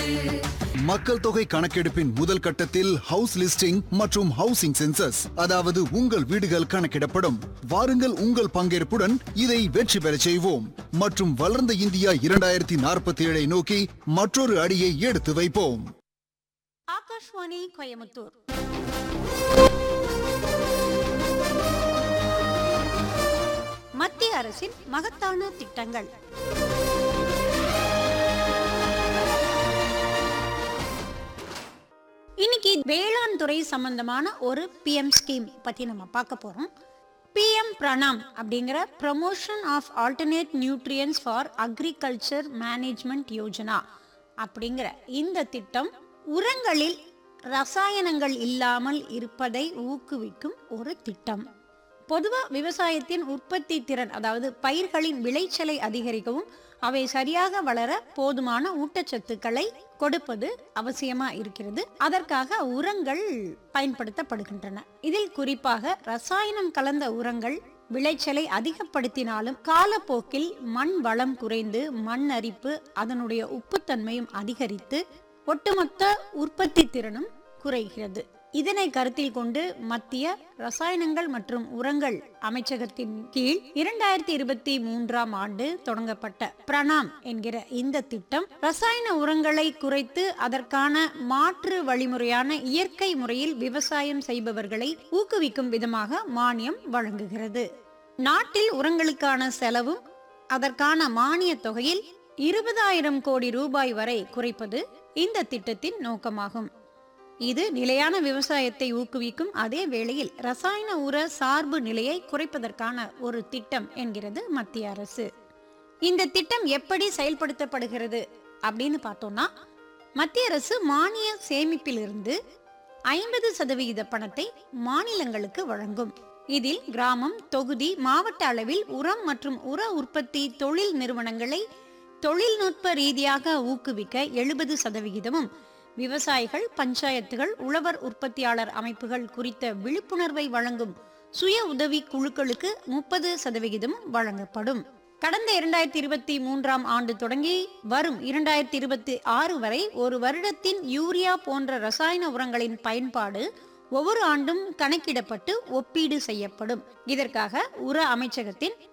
மக்கள் தொகை கணக்கெடுப்பின் முதல் கட்டத்தில் ஹவுஸ் லிஸ்டிங் மற்றும் ஹவுசிங் சென்சஸ் அதாவது உங்கள் வீடுகள் கணக்கிடப்படும் வாருங்கள் உங்கள் பங்கேற்புடன் இதை வெற்றி பெறச் செய்வோம் மற்றும் வளர்ந்த இந்தியா இரண்டாயிரத்தி நாற்பத்தி ஏழை நோக்கி மற்றொரு அடியை எடுத்து வைப்போம் ஆகாஷ்வாணி கோயமுத்தூர் மத்திய அரசின் மகத்தான திட்டங்கள் இன்னைக்கு வேளாண் துறை சம்பந்தமான ஒரு பிஎம் ஸ்கீம் பத்தி நம்ம பார்க்க போறோம் பிஎம் பிரணாம் அப்படிங்கிற promotion of alternate nutrients for agriculture management Yojana அப்படிங்கிற இந்த திட்டம் உரங்களில் ரசாயனங்கள் இல்லாமல் இருப்பதை ஊக்குவிக்கும் ஒரு திட்டம் பொதுவா விவசாயத்தின் உற்பத்தி திறன் அதாவது பயிர்களின் விளைச்சலை அதிகரிக்கவும் அவை சரியாக வளர போதுமான ஊட்டச்சத்துக்களை கொடுப்பது அவசியமா இருக்கிறது அதற்காக உரங்கள் பயன்படுத்தப்படுகின்றன இதில் குறிப்பாக ரசாயனம் கலந்த உரங்கள் விளைச்சலை அதிகப்படுத்தினாலும் காலப்போக்கில் மண் வளம் குறைந்து மண் அரிப்பு அதனுடைய உப்புத்தன்மையும் அதிகரித்து ஒட்டுமொத்த உற்பத்தி திறனும் குறைகிறது இதனை கருத்தில் கொண்டு மத்திய ரசாயனங்கள் மற்றும் உரங்கள் அமைச்சகத்தின் கீழ் இரண்டாயிரத்தி இருபத்தி மூன்றாம் ஆண்டு தொடங்கப்பட்ட பிரணாம் என்கிற இந்த திட்டம் ரசாயன உரங்களை குறைத்து அதற்கான மாற்று வழிமுறையான இயற்கை முறையில் விவசாயம் செய்பவர்களை ஊக்குவிக்கும் விதமாக மானியம் வழங்குகிறது நாட்டில் உரங்களுக்கான செலவும் அதற்கான மானிய தொகையில் இருபதாயிரம் கோடி ரூபாய் வரை குறைப்பது இந்த திட்டத்தின் நோக்கமாகும் இது நிலையான விவசாயத்தை ஊக்குவிக்கும் அதே வேளையில் ரசாயன உர சார்பு நிலையை குறைப்பதற்கான ஒரு திட்டம் என்கிறது மத்திய அரசு இந்த திட்டம் எப்படி செயல்படுத்தப்படுகிறது அப்படின்னு பார்த்தோம்னா மத்திய அரசு மானிய சேமிப்பிலிருந்து ஐம்பது சதவிகித பணத்தை மாநிலங்களுக்கு வழங்கும் இதில் கிராமம் தொகுதி மாவட்ட அளவில் உரம் மற்றும் உர உற்பத்தி தொழில் நிறுவனங்களை தொழில்நுட்ப ரீதியாக ஊக்குவிக்க எழுபது சதவிகிதமும் விவசாயிகள் பஞ்சாயத்துகள் உழவர் உற்பத்தியாளர் அமைப்புகள் குறித்த விழிப்புணர்வை வழங்கும் சுய உதவி குழுக்களுக்கு முப்பது சதவிகிதம் வழங்கப்படும் கடந்த இரண்டாயிரத்தி இருபத்தி மூன்றாம் ஆண்டு தொடங்கி வரும் இரண்டாயிரத்தி இருபத்தி ஆறு வரை ஒரு வருடத்தின் யூரியா போன்ற ரசாயன உரங்களின் பயன்பாடு ஒவ்வொரு ஆண்டும் கணக்கிடப்பட்டு ஒப்பீடு செய்யப்படும் இதற்காக உர அமைச்சகத்தின்